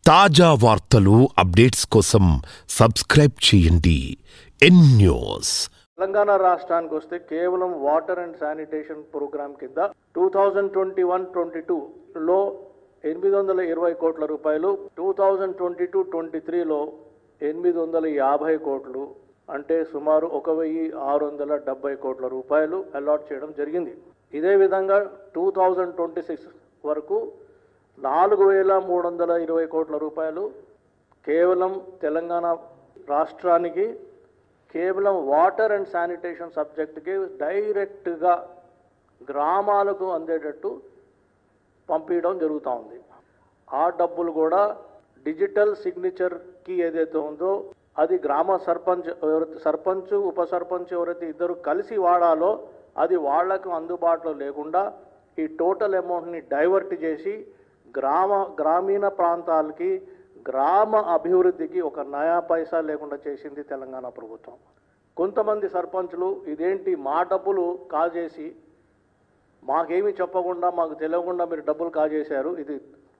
తాజా వార్తలు అప్డేట్స్ కోసం సబ్స్క్రైబ్ చేయండి ఎన్ న్యూస్ తెలంగాణ రాష్ట్రానికి వస్తే కేవలం వాటర్ అండ్ శానిటేషన్ ప్రోగ్రామ్ కింద two thousand twenty one twenty టూలో ఎనిమిది వందల ఇరవై కోట్ల రూపాయలు two thousand twenty two twenty త్రీలో ఎనిమిది వందల యాభై కోట్లు అంటే సుమారు ఒక వెయ్యి ఆరు వందల డెబ్బై కోట్ల రూపాయలు అలాట్ చేయడం జరిగింది ఇదే విధంగా టూ థౌజండ్ ట్వంటీ సిక్స్ వరకు నాలుగు వేల మూడు వందల ఇరవై కోట్ల రూపాయలు కేవలం తెలంగాణ రాష్ట్రానికి కేవలం వాటర్ అండ్ శానిటేషన్ సబ్జెక్ట్కి డైరెక్ట్గా గ్రామాలకు అందేటట్టు పంపించడం జరుగుతూ ఉంది ఆ డబ్బులు కూడా డిజిటల్ సిగ్నేచర్కి ఏదైతే ఉందో అది గ్రామ సర్పంచ్ ఎవరైతే సర్పంచ్ ఉప సర్పంచ్ ఎవరైతే ఇద్దరు కలిసి వాడాలో అది వాళ్లకు అందుబాటులో లేకుండా ఈ టోటల్ అమౌంట్ని డైవర్ట్ చేసి గ్రామ గ్రామీణ ప్రాంతాలకి గ్రామ అభివృద్ధికి ఒక నయా పైసా లేకుండా చేసింది తెలంగాణ ప్రభుత్వం కొంతమంది సర్పంచులు ఇదేంటి మా డబ్బులు కాజేసి మాకేమీ చెప్పకుండా మాకు తెలియకుండా మీరు డబ్బులు కాజేశారు ఇది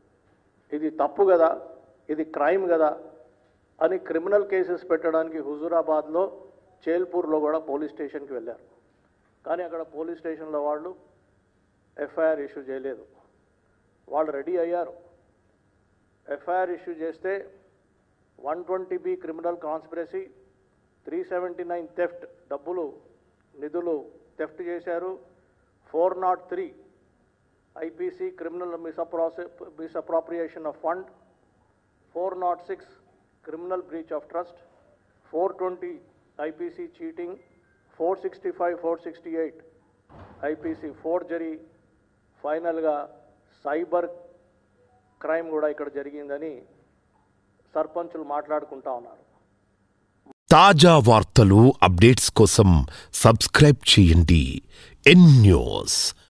ఇది తప్పు కదా ఇది క్రైమ్ కదా అని క్రిమినల్ కేసెస్ పెట్టడానికి హుజూరాబాద్లో చేల్పూర్లో కూడా పోలీస్ స్టేషన్కి వెళ్ళారు కానీ అక్కడ పోలీస్ స్టేషన్లో వాళ్ళు ఎఫ్ఐఆర్ ఇష్యూ చేయలేదు వాళ్ళు రెడీ అయ్యారు ఎఫ్ఐఆర్ ఇష్యూ చేస్తే one twenty B criminal conspiracy three seventy nine theft డబ్బులు నిధులు థెఫ్ట్ చేశారు four not three IPC criminal మిస్అప్రాసె misappropriation of fund four not six criminal breach of trust four twenty IPC cheating four sixty five four sixty eight IPC forgery ఫైనల్గా cyber crime కూడా ఇక్కడ జరిగిందని సర్పంచులు మాట్లాడుకుంటా ఉన్నారు తాజా వార్తలు అప్డేట్స్ కోసం సబ్స్క్రైబ్ చేయండి ఎన్ న్యూస్